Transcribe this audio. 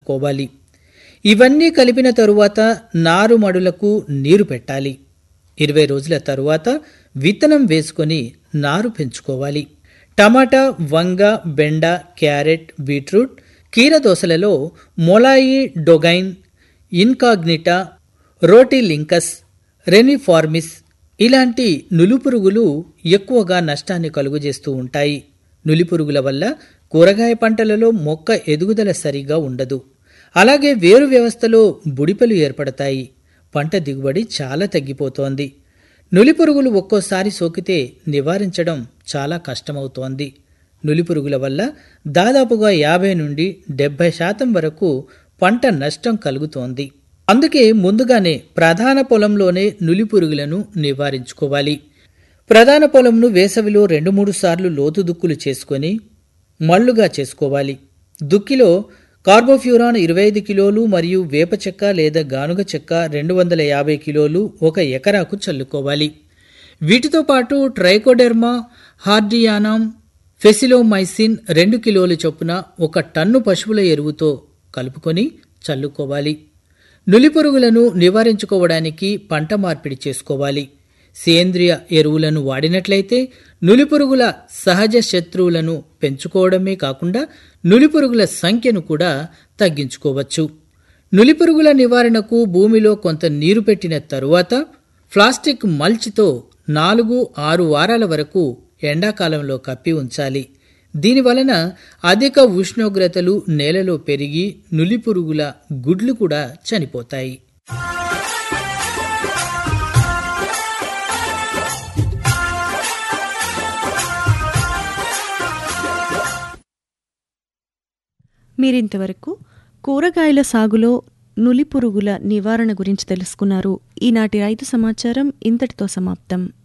కలుపుకోవాలి ఇవన్నీ కలిపిన తరువాత నారుమడులకు నీరు పెట్టాలి ఇరవై రోజుల తరువాత విత్తనం వేసుకొని నారు పెంచుకోవాలి టమాటా వంగ బెండ క్యారెట్ బీట్రూట్ కీరదోసలలో మొలాయి డొగైన్ ఇన్కాగ్నిటా రోటిలింకస్ రెనిఫార్మిస్ ఇలాంటి నులిపురుగులు ఎక్కువగా నష్టాన్ని కలుగజేస్తూ ఉంటాయి నులిపురుగుల వల్ల కూరగాయ పంటలలో మొక్క ఎదుగుదల సరిగా ఉండదు అలాగే వేరు వ్యవస్థలో బుడిపెలు ఏర్పడతాయి పంట దిగుబడి చాలా తగ్గిపోతోంది నులిపురుగులు ఒక్కోసారి సోకితే నివారించడం చాలా కష్టమవుతోంది నులిపురుగుల వల్ల దాదాపుగా యాభై నుండి డెబ్బై శాతం వరకు పంట నష్టం కలుగుతోంది అందుకే ముందుగానే ప్రధాన పొలంలోనే నులిపురుగులను నివారించుకోవాలి ప్రధాన పొలంను వేసవిలో రెండు మూడు సార్లు లోతు దుక్కులు చేసుకొని మళ్ళుగా చేసుకోవాలి దుక్కిలో కార్బోఫ్యూరాన్ ఇరవై ఐదు కిలోలు మరియు వేప చెక్క లేదా గానుగ చెక్క రెండు వందల యాభై కిలోలు ఒక ఎకరాకు చల్లుకోవాలి వీటితో పాటు ట్రైకోడెర్మా హార్డియానామ్ ఫెసిలోమైసిన్ రెండు కిలోల చొప్పున ఒక టన్ను పశువుల ఎరువుతో కలుపుకొని చల్లుకోవాలి నులిపురుగులను నివారించుకోవడానికి పంట మార్పిడి చేసుకోవాలి సేంద్రియ ఎరువులను వాడినట్లయితే నులిపురుగుల సహజ శత్రువులను పెంచుకోవడమే కాకుండా నులిపురుగుల సంఖ్యను కూడా తగ్గించుకోవచ్చు నులిపురుగుల నివారణకు భూమిలో కొంత నీరు పెట్టిన తరువాత ప్లాస్టిక్ మల్చితో నాలుగు ఆరు వారాల వరకు ఎండాకాలంలో కప్పి ఉంచాలి దీనివలన అధిక ఉష్ణోగ్రతలు నేలలో పెరిగి నులిపురుగుల గుడ్లు కూడా చనిపోతాయి మీరింతవరకు కూరగాయల సాగులో నులిపురుగుల నివారణ గురించి తెలుసుకున్నారు ఈనాటి రైతు సమాచారం ఇంతటితో సమాప్తం